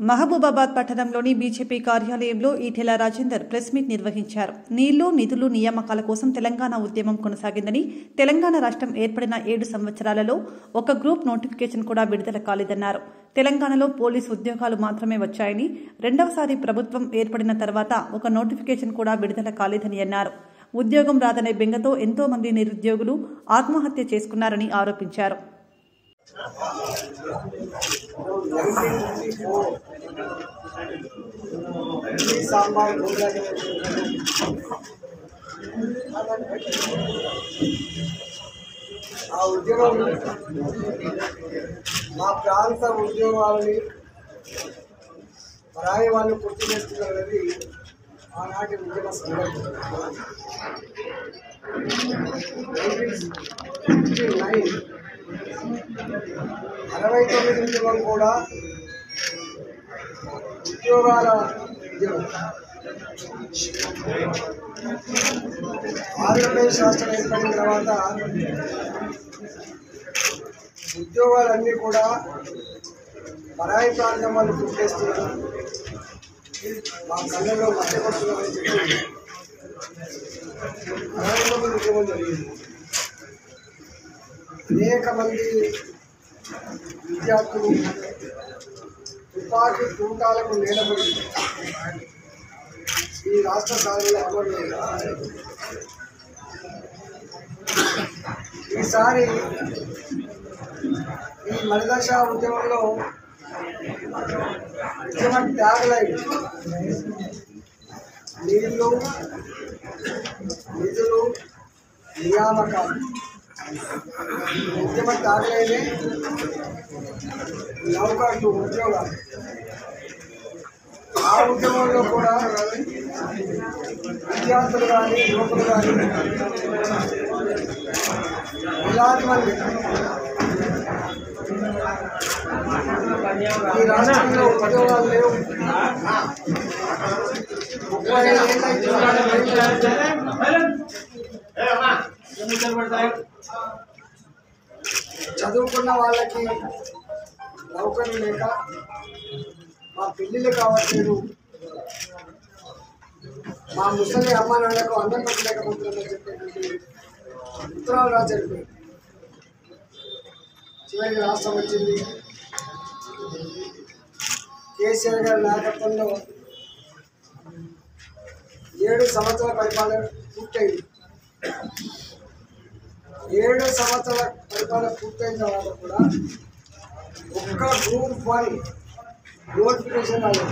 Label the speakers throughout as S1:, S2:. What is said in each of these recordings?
S1: మహబూబాబాద్ పట్టణంలోని బీజేపీ కార్యాలయంలో Etela Rajender press meet నిర్వహించారు నీళ్లు నిధులు నియామకాల కోసం తెలంగాణ ఉద్యమం కొనసాగిందని తెలంగాణ రాష్ట్రం ఏర్పడిన ఏడు సంవత్సరాలలో ఒక గ్రూప్ నోటిఫికేషన్ కూడా విడుదల కాలేదన్నారు తెలంగాణలో పోలీసు ఉద్యోగాలు మాత్రమే వచ్చాయని రెండవసారి ప్రభుత్వం ఏర్పడిన తర్వాత ఒక నోటిఫికేషన్ కూడా విడుదల కాలేదని అన్నారు ఉద్యోగం రాదనే బెంగతో ఎంతో మంది నిరుద్యోగులు ఆత్మహత్య చేసుకున్నారని ఆరోపించారు
S2: ఇడ్లీ సాంబార్ భోజనం ఆ ఉద్యమం మా ప్రాంత ఉద్యోగాలని పరాయి వాళ్ళు కొట్టివేస్తున్నది ఆనాటి ఉద్యమ సందర్భం నైన్ అరవై తొమ్మిది ఉద్యమం కూడా ఉద్యోగాల ఉద్యమం ఆంధ్రప్రదేశ్ రాష్ట్రం ఏర్పడిన తర్వాత ఉద్యోగాలన్నీ కూడా పరాయి ప్రాంతం వాళ్ళు గుర్తిస్తున్నారు మా కళ్ళలో మధ్య కొడుతున్నామని చెప్పి అరవై తొమ్మిది ఉద్యమం జరిగింది అనేక మంది విద్యార్థులు తుపాకీ తూటాలకు నిలబడి ఈ రాష్ట్ర సాధనలో అమలు ఈసారి ఈ మణిదశ ఉద్యమంలో ఉద్యమ త్యాగలై నీళ్లు నిధులు నియామకాలు ఉద్యమ త్యాగలైనే నౌకర్లు ఉద్యోగాలు ఆ ఉద్యమంలో కూడా విద్యార్థులు కానీ యువకులు కానీ ఇలాంటి మంది ఈ రాష్ట్రంలో ఉద్యోగాలు లేవు ముప్పై ఏళ్ళ ఉద్యోగాలు చదువుకున్న వాళ్ళకి నౌకర్లు లేక మా పెళ్ళిళ్ళు కావట్లేదు మా ముసలి అమ్మ నాన్నకు అన్నం పెట్టలేకపోతుందని చెప్పేటువంటి ఉత్తరాలు రాజండి చివరికి రాష్ట్రం వచ్చింది కేసీఆర్ గారి నాయకత్వంలో ఏడు సంవత్సరాల పరిపాలన పూర్తయింది ఏడు సంవత్సరాల పరిపాలన పూర్తయిన తర్వాత కూడా ఒక్క గ్రూప్ వన్ నోటిఫికేషన్ రాలేదు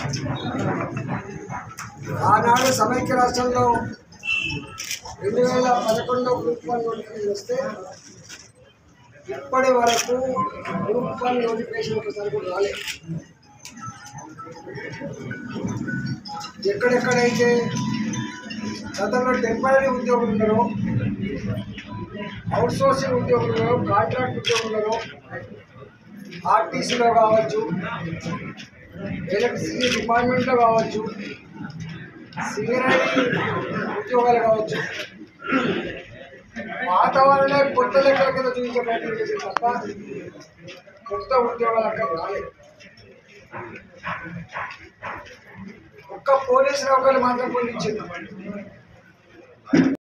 S2: ఆనాడు సమైక్య రాష్ట్రంలో రెండు వేల పదకొండులో గ్రూప్ వన్ నోటిఫికేషన్ వస్తే ఇప్పటి వరకు గ్రూప్ వన్ నోటిఫికేషన్ ఒకసారి కూడా రాలేదు ఎక్కడెక్కడైతే గతంలో టెంపరీ ఉద్యోగులు ఉన్నారో అవుట్ సోర్సింగ్ ఉద్యోగులు ఉన్నారో కాంట్రాక్ట్ ఉద్యోగులు ఉన్నారో ఆర్టీసీలో కావచ్చు ఎలక్ట్రిసిటీ డిపార్ట్మెంట్లో కావచ్చు సింగరేణి ఉద్యోగాలు కావచ్చు వాతావరణే కొత్త లెక్కల కింద చూపించే ప్రయత్నం చేసింది తప్ప కొత్త ఉద్యోగాలు అక్కడ రాలేదు ఒక్క పోలీసు నౌకర్లు మాత్రం పొందించింది